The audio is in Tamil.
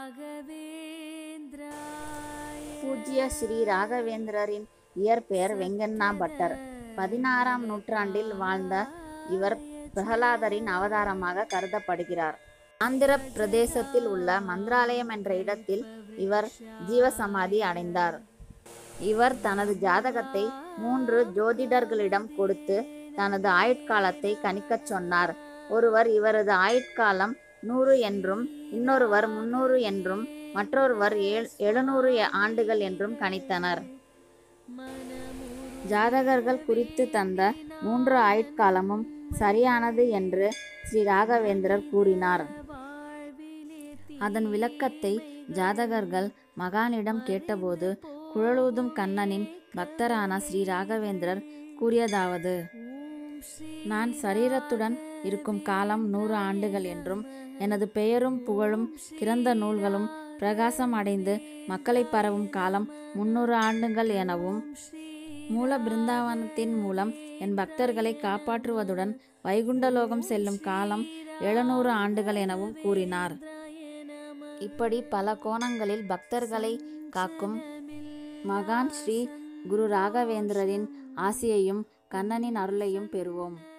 பூஜ்ய ஸ்ரீ ராகவேந்திரரின் இயற்பெயர் வெங்கண்ணா பட்டர் பதினாறாம் நூற்றாண்டில் வாழ்ந்த இவர் பிரகலாதரின் அவதாரமாக கருதப்படுகிறார் ஆந்திர பிரதேசத்தில் உள்ள மந்திராலயம் என்ற இடத்தில் இவர் ஜீவசமாதி அடைந்தார் இவர் தனது ஜாதகத்தை மூன்று ஜோதிடர்களிடம் கொடுத்து தனது ஆயுட்காலத்தை கணிக்கச் சொன்னார் ஒருவர் இவரது ஆயுட்காலம் நூறு என்றும் இன்னொருவர் முன்னூறு என்றும் மற்றொருவர் ஏழ் எழுநூறு ஆண்டுகள் என்றும் கணித்தனர் ஜாதகர்கள் குறித்து தந்த மூன்று ஆயுட்காலமும் சரியானது என்று ஸ்ரீ ராகவேந்திரர் கூறினார் அதன் விளக்கத்தை ஜாதகர்கள் மகானிடம் கேட்டபோது குழலூதும் கண்ணனின் பக்தரான ஸ்ரீ ராகவேந்திரர் கூறியதாவது நான் சரீரத்துடன் இருக்கும் காலம் நூறு ஆண்டுகள் என்றும் எனது பெயரும் புகழும் கிறந்த நூல்களும் பிரகாசம் அடைந்து மக்களை பரவும் காலம் முன்னூறு ஆண்டுகள் எனவும் மூல பிருந்தாவனத்தின் மூலம் என் பக்தர்களை காப்பாற்றுவதுடன் வைகுண்டலோகம் செல்லும் காலம் எழுநூறு ஆண்டுகள் எனவும் கூறினார் இப்படி பல கோணங்களில் பக்தர்களை காக்கும் மகான் ஸ்ரீ குரு ராகவேந்திரரின் ஆசியையும் கண்ணனின் அருளையும் பெறுவோம்